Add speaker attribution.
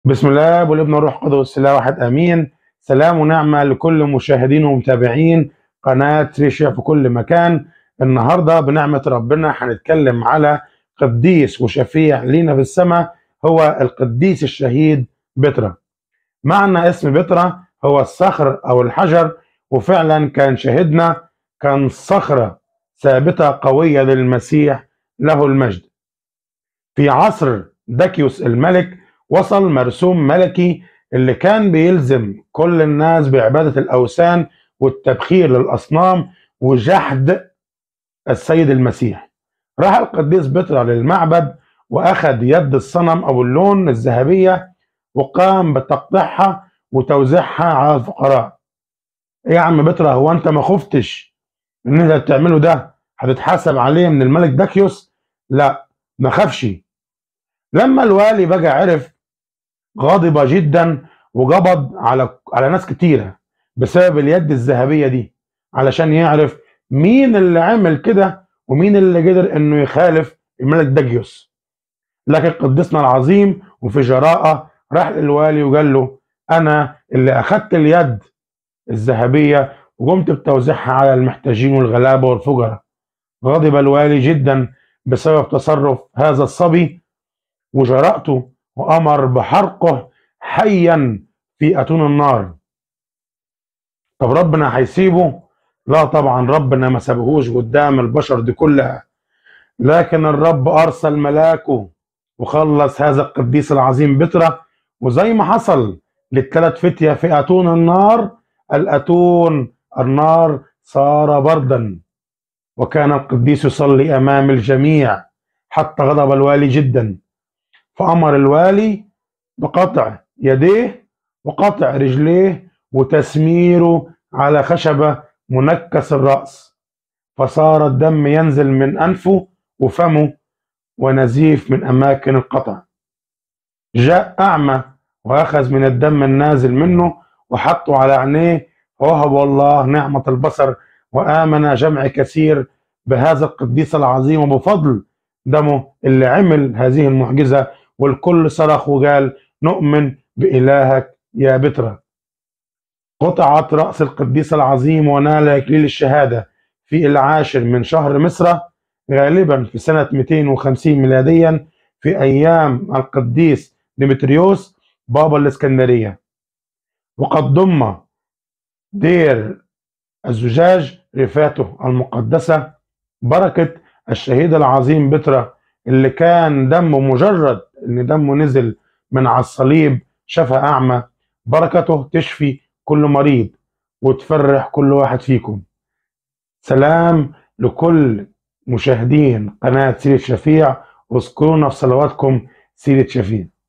Speaker 1: بسم الله والابن والروح القدس الله واحد امين سلام ونعمه لكل مشاهدين ومتابعين قناه ريشيا في كل مكان النهارده بنعمه ربنا هنتكلم على قديس وشفيع لينا في السماء هو القديس الشهيد بترا معنى اسم بترا هو الصخر او الحجر وفعلا كان شهدنا كان صخره ثابته قويه للمسيح له المجد في عصر داكيوس الملك وصل مرسوم ملكي اللي كان بيلزم كل الناس بعبادة الأوثان والتبخير للأصنام وجحد السيد المسيح راح القديس بطرة للمعبد وأخذ يد الصنم أو اللون الذهبية وقام بتقطيعها وتوزيعها على الفقراء إيه يا عم بطرة هو أنت ما خفتش إن أنت بتعمله ده هتتحاسب عليه من الملك داكيوس لا ما خافش لما الوالي بقى عرف غاضب جدا وقبض على على ناس كتيره بسبب اليد الذهبيه دي علشان يعرف مين اللي عمل كده ومين اللي قدر انه يخالف الملك داجيوس لكن قدسنا العظيم وفي جراءه راح للوالي وقال له انا اللي اخدت اليد الذهبيه وقمت بتوزيعها على المحتاجين والغلابه والفقراء غضب الوالي جدا بسبب تصرف هذا الصبي وجرأته وأمر بحرقه حيا في أتون النار طب ربنا هيسيبه لا طبعا ربنا ما سابهوش قدام البشر دي كلها لكن الرب أرسل ملاكه وخلص هذا القديس العظيم بترة وزي ما حصل للثلاث فتية في أتون النار الأتون النار صار بردا وكان القديس يصلي أمام الجميع حتى غضب الوالي جدا فأمر الوالي بقطع يديه وقطع رجليه وتسميره على خشبة منكس الرأس فصار الدم ينزل من أنفه وفمه ونزيف من أماكن القطع جاء أعمى وأخذ من الدم النازل منه وحطه على عينيه ووهب الله نعمة البصر وآمن جمع كثير بهذا القديس العظيم وبفضل دمه اللي عمل هذه المعجزة والكل صرخ وقال نؤمن بإلهك يا بترا قطعت رأس القديس العظيم ونال إكليل الشهادة في العاشر من شهر مصر غالبا في سنة 250 ميلاديا في أيام القديس ديمتريوس بابا الإسكندرية وقد ضم دير الزجاج رفاته المقدسة بركة الشهيد العظيم بترا اللي كان دمه مجرد ان دمه نزل من على الصليب شفى اعمى بركته تشفي كل مريض وتفرح كل واحد فيكم سلام لكل مشاهدين قناة سيرة شفيع واذكرونا في صلواتكم سيرة شفيع